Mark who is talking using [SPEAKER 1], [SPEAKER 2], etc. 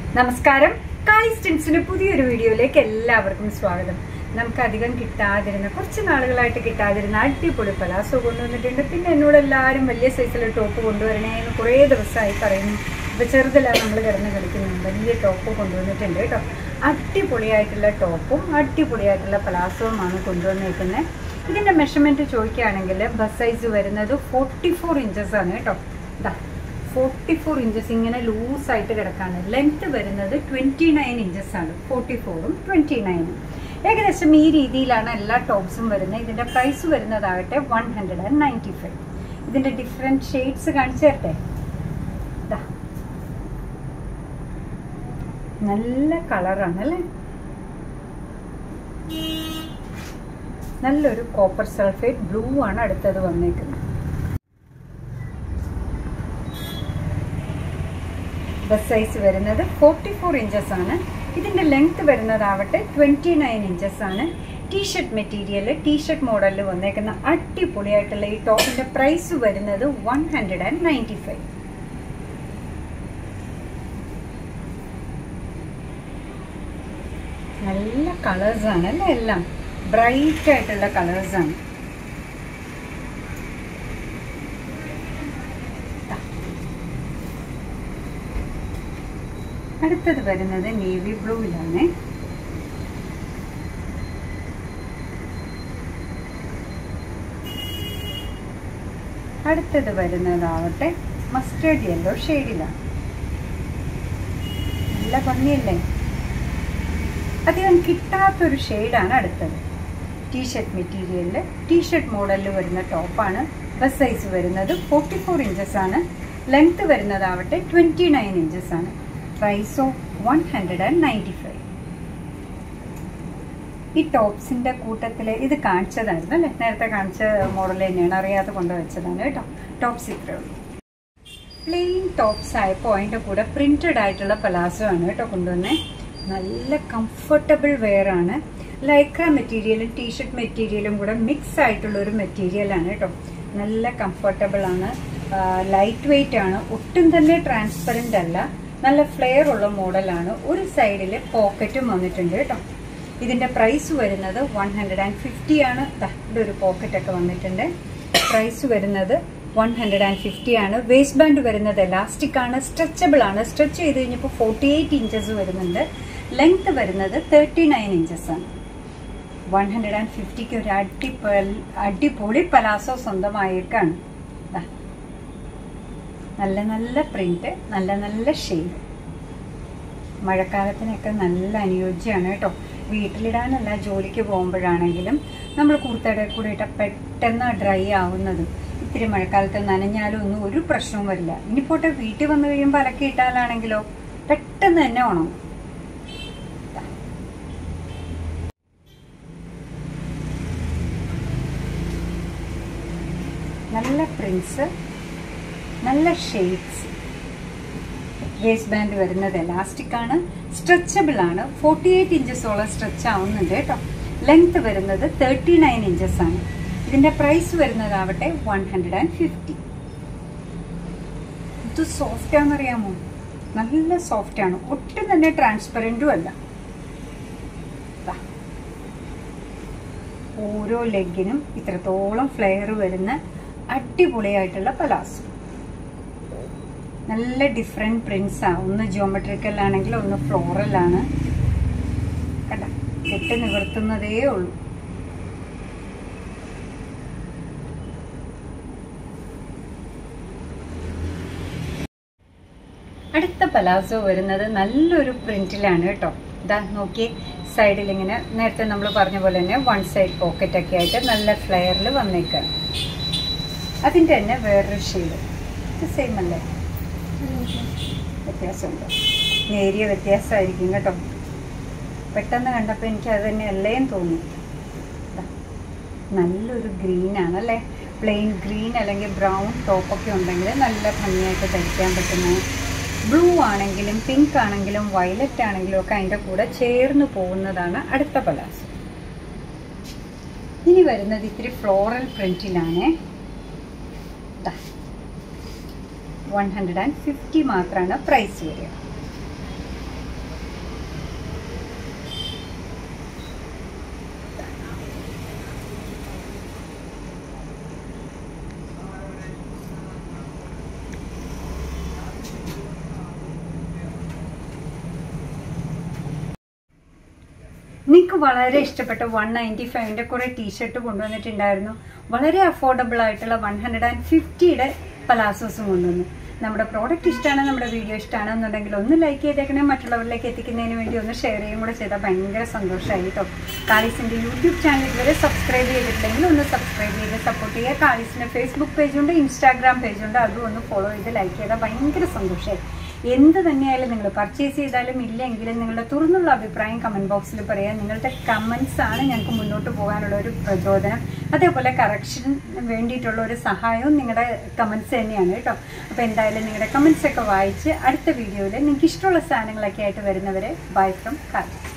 [SPEAKER 1] നമസ്കാരം കാളി സ്റ്റിൻസിന്റെ പുതിയൊരു വീഡിയോയിലേക്ക് എല്ലാവർക്കും സ്വാഗതം നമുക്ക് അധികം കിട്ടാതിരുന്ന കുറച്ച് നാളുകളായിട്ട് കിട്ടാതിരുന്ന അടിപൊളി പലാസോ കൊണ്ടുവന്നിട്ടുണ്ട് പിന്നെ എന്നോട് എല്ലാവരും വലിയ സൈസിലെ ടോപ്പ് കൊണ്ടുവരണേ എന്ന് കുറേ ദിവസമായി പറയുന്നു ഇപ്പൊ ചെറുതിലാണ് നമ്മൾ കിടന്ന് കളിക്കുന്നത് വലിയ ടോപ്പ് കൊണ്ടുവന്നിട്ടുണ്ട് കേട്ടോ അടിപൊളിയായിട്ടുള്ള ടോപ്പും അടിപൊളിയായിട്ടുള്ള പലാസവുമാണ് കൊണ്ടുവന്നേക്കുന്നത് ഇതിന്റെ മെഷർമെന്റ് ചോദിക്കുകയാണെങ്കിൽ ബസ് സൈസ് വരുന്നത് ഫോർട്ടി ഫോർ ഇഞ്ചസ് ആണ് കേട്ടോ ഇതാ ഫോർട്ടി ഫോർ ഇഞ്ചസ് ഇങ്ങനെ ലൂസായിട്ട് കിടക്കാണ് ലെങ്ത് വരുന്നത് ട്വൻറ്റി നയൻ ഇഞ്ചസ് ആണ് ഫോർട്ടി ഫോറും ട്വൻറ്റി നയനും ഏകദേശം ഈ രീതിയിലാണ് എല്ലാ ടോപ്സും വരുന്നത് ഇതിൻ്റെ പ്രൈസ് വരുന്നതാകട്ടെ one hundred and ninety five ഇതിൻ്റെ ഡിഫറെൻറ്റ് ഷെയ്ഡ്സ് കാണിച്ചു തരട്ടെ ദാ. നല്ല കളറാണ് അല്ലേ നല്ലൊരു കോപ്പർ സൾഫേറ്റ് ബ്ലൂ ആണ് അടുത്തത് വന്നേക്കുന്നത് ബസ് സൈസ് വരുന്നത് ഫോർട്ടി ഫോർ ഇഞ്ചസ് ആണ് ഇതിന്റെ ലെങ്ത് വരുന്നതാവട്ടെ ട്വന്റി നയൻ ഇഞ്ചസ് ആണ് ടീഷർട്ട് മെറ്റീരിയൽ ടീഷർട്ട് മോഡലിൽ വന്നേക്കുന്ന അടിപൊളിയായിട്ടുള്ള ഈ ടോപ്പിന്റെ പ്രൈസ് വരുന്നത് one hundred and ninety five നല്ല കളേഴ്സ് ആണ് അല്ലേ എല്ലാം ബ്രൈറ്റ് ആയിട്ടുള്ള കളേഴ്സ് ആണ് അടുത്തത് വരുന്നത് നേവി ബ്ലൂവിലാണ് അടുത്തത് വരുന്നതാവട്ടെ മസ്റ്റേർഡ് യെല്ലോ ഷെയ്ഡിലാണ് നല്ല ഭംഗിയല്ലേ അധികം കിട്ടാത്തൊരു ഷെയ്ഡാണ് അടുത്തത് ടീഷർട്ട് മെറ്റീരിയലിൽ ടീഷർട്ട് മോഡലിൽ വരുന്ന ടോപ്പാണ് ബസ് സൈസ് വരുന്നത് ഫോർട്ടി ഫോർ ഇഞ്ചസ് ആണ് ലെങ്ത് വരുന്നതാവട്ടെ ട്വൻറ്റി നയൻ ഇഞ്ചസ് ആണ് price of one hundred and ninety five ഈ ടോപ്സിന്റെ കൂട്ടത്തിൽ ഇത് കാണിച്ചതായിരുന്നു അല്ലേ നേരത്തെ കാണിച്ച മോഡൽ തന്നെയാണ് അറിയാതെ കൊണ്ടുവച്ചതാണ് കേട്ടോ ടോപ്സ് ഇത്രേ ഉള്ളൂ പ്ലെയിൻ ടോപ്സ് ആയപ്പോൾ അതിൻ്റെ കൂടെ പ്രിന്റഡ് ആയിട്ടുള്ള പലാസോ ആണ് കേട്ടോ കൊണ്ടുവന്നേ നല്ല കംഫർട്ടബിൾ വെയർ ആണ് ലൈക്ര മെറ്റീരിയലും ടീഷർട്ട് മെറ്റീരിയലും കൂടെ മിക്സ് ആയിട്ടുള്ള ഒരു മെറ്റീരിയലാണ് കേട്ടോ നല്ല കംഫർട്ടബിൾ ആണ് ലൈറ്റ് വെയിറ്റ് ആണ് ഒട്ടും തന്നെ ട്രാൻസ്പെറൻ്റ് അല്ല നല്ല ഫ്ലെയർ ഉള്ള മോഡലാണ് ഒരു സൈഡിൽ പോക്കറ്റും വന്നിട്ടുണ്ട് കേട്ടോ ഇതിന്റെ പ്രൈസ് വരുന്നത് വൺ ഹൺഡ്രഡ് ആൻഡ് ഫിഫ്റ്റി ആണ് ഇവിടെ ഒരു പോക്കറ്റ് ഒക്കെ വന്നിട്ടുണ്ട് പ്രൈസ് വരുന്നത് വൺ ഹൺഡ്രഡ് ആൻഡ് ഫിഫ്റ്റി ആണ് വേസ്റ്റ് ബാൻഡ് വരുന്നത് എലാസ്റ്റിക് ആണ് സ്ട്രെച്ചബിൾ ആണ് സ്ട്രെച്ച് ചെയ്ത് കഴിഞ്ഞപ്പോൾ ഫോർട്ടി എയ്റ്റ് ഇഞ്ചസ് വരുന്നുണ്ട് ലെങ്ത് വരുന്നത് തേർട്ടി നയൻ ഇഞ്ചസ് ആണ് വൺ ഹൺഡ്രഡ് ആൻഡ് ഫിഫ്റ്റിക്ക് ഒരു അടിപൊളി അടിപൊളി പലാസോ സ്വന്തമായേക്കാണ് ദാ. നല്ല നല്ല പ്രിന്റ് നല്ല നല്ല ഷെയ്ഡ് മഴക്കാലത്തിനൊക്കെ നല്ല അനുയോജ്യമാണ് കേട്ടോ വീട്ടിലിടാനല്ല ജോലിക്ക് പോകുമ്പോഴാണെങ്കിലും നമ്മൾ കൂർത്തയുടെ കൂടെ ഇട്ട പെട്ടെന്ന് ഡ്രൈ ആവുന്നത് ഇത്തിരി മഴക്കാലത്ത് നനഞ്ഞാലും ഒന്നും ഒരു പ്രശ്നവും വരില്ല ഇനി പോട്ടെ വീട്ടിൽ വന്നു കഴിയുമ്പോൾ അലക്കി ഇട്ടാലാണെങ്കിലോ പെട്ടെന്ന് തന്നെ ഉണങ്ങും നല്ല പ്രിൻസ് നല്ല ഷെയ്ഡ്സ് വേസ്റ്റ് ബാൻഡ് വരുന്നത് എലാസ്റ്റിക് ആണ് സ്ട്രെച്ചബിൾ ആണ് ഫോർട്ടി എയ്റ്റ് ഇഞ്ചസോളം സ്ട്രെച്ച് ആവുന്നുണ്ട് കേട്ടോ ലെങ്ത് വരുന്നത് തേർട്ടി നയൻ ഇഞ്ചസ് ആണ് ഇതിന്റെ പ്രൈസ് വരുന്നതാവട്ടെ വൺ ഹൺഡ്രഡ് ആൻഡ് ഫിഫ്റ്റി ഇത് സോഫ്റ്റ് ആണെന്നറിയാമോ നല്ല സോഫ്റ്റ് ആണ് ഒട്ടും തന്നെ ട്രാൻസ്പെറൻറ്റും അല്ല ദാ. ഓരോ ലെഗിനും ഇത്രത്തോളം ഫ്ലെയർ വരുന്ന അടിപൊളിയായിട്ടുള്ള പലാസോ നല്ല ഡിഫറെൻറ്റ് പ്രിന്റ്സ് ആണ് ഒന്ന് ജിയോമെട്രിക്കൽ ആണെങ്കിൽ ഒന്ന് ഫ്ലോറൽ ആണ് കണ്ട കെട്ട് നിവർത്തുന്നതേ ഉള്ളൂ അടുത്ത പലാസോ വരുന്നത് നല്ലൊരു പ്രിന്റിലാണ് കേട്ടോ ഇതാ നോക്കിയേ സൈഡിൽ ഇങ്ങനെ നേരത്തെ നമ്മൾ പറഞ്ഞ പോലെ തന്നെ വൺ സൈഡ് പോക്കറ്റ് ഒക്കെ ആയിട്ട് നല്ല ഫ്ലെയറിൽ വന്നേക്കാണ് അതിൻ്റെ തന്നെ വേറൊരു ഷെയ്ഡ് ഇത് സെയിം അല്ലേ വ്യത്യാസമുണ്ട് നേരിയ വ്യത്യാസമായിരിക്കും കേട്ടോ പെട്ടെന്ന് കണ്ടപ്പോൾ എനിക്ക് അത് തന്നെ അല്ലേം തോന്നി ദാ, നല്ലൊരു ഗ്രീൻ ആണല്ലേ പ്ലെയിൻ ഗ്രീൻ അല്ലെങ്കിൽ ബ്രൗൺ ടോപ്പൊക്കെ ഉണ്ടെങ്കിൽ നല്ല ഭംഗിയായിട്ട് ധരിക്കാൻ പറ്റുന്ന ബ്ലൂ ആണെങ്കിലും പിങ്ക് ആണെങ്കിലും വയലറ്റ് ആണെങ്കിലും ഒക്കെ അതിൻ്റെ കൂടെ ചേർന്ന് പോകുന്നതാണ് അടുത്ത പലാസോ ഇനി വരുന്നത് ഇത്തിരി ഫ്ലോറൽ പ്രിന്റിലാണേ വൺ ഹൺഡ്രഡ് ആൻഡ് ഫിഫ്റ്റി മാത്രമാണ് പ്രൈസ് വരിക നിങ്ങൾക്ക് വളരെ ഇഷ്ടപ്പെട്ട വൺ നയൻറ്റി ഫൈവിൻ്റെ കുറേ ടീഷർട്ട് കൊണ്ടുവന്നിട്ടുണ്ടായിരുന്നു വളരെ അഫോർഡബിൾ ആയിട്ടുള്ള വൺ ഹൺഡ്രഡ് ആൻഡ് ഫിഫ്റ്റിയുടെ പലാസോസും കൊണ്ടുവന്നു നമ്മുടെ പ്രോഡക്റ്റ് ഇഷ്ടമാണ് നമ്മുടെ വീഡിയോ ഇഷ്ടമാണെന്നുണ്ടെങ്കിൽ ഒന്ന് ലൈക്ക് ചെയ്തേക്കണേ മറ്റുള്ളവരിലേക്ക് എത്തിക്കുന്നതിന് വേണ്ടി ഒന്ന് ഷെയർ ചെയ്യും കൂടെ ചെയ്താൽ ഭയങ്കര സന്തോഷമായി കേട്ടോ കാളിസിൻ്റെ യൂട്യൂബ് ചാനൽ ഇതുവരെ സബ്സ്ക്രൈബ് ചെയ്തിട്ടില്ലെങ്കിൽ ഒന്ന് സബ്സ്ക്രൈബ് ചെയ്ത് സപ്പോർട്ട് ചെയ്യുക കാളിസിൻ്റെ ഫേസ്ബുക്ക് പേജുണ്ട് ഇൻസ്റ്റാഗ്രാം പേജുണ്ട് അതും ഒന്ന് ഫോളോ ചെയ്ത് ലൈക്ക് ചെയ്താൽ ഭയങ്കര സന്തോഷമായി എന്ത് തന്നെയായാലും നിങ്ങൾ പർച്ചേസ് ചെയ്താലും ഇല്ലെങ്കിലും നിങ്ങളുടെ തുറന്നുള്ള അഭിപ്രായം കമൻറ്റ് ബോക്സിൽ പറയാം നിങ്ങളുടെ കമൻസ് ആണ് ഞങ്ങൾക്ക് മുന്നോട്ട് പോകാനുള്ള ഒരു പ്രചോദനം അതേപോലെ കറക്ഷൻ വേണ്ടിയിട്ടുള്ള ഒരു സഹായവും നിങ്ങളുടെ കമൻസ് തന്നെയാണ് കേട്ടോ അപ്പോൾ എന്തായാലും നിങ്ങളുടെ കമൻസ് ഒക്കെ വായിച്ച് അടുത്ത വീഡിയോയിൽ നിങ്ങൾക്ക് ഇഷ്ടമുള്ള സാധനങ്ങളൊക്കെ ആയിട്ട് വരുന്നവരെ ബൈ ഫ്രം കാര്യം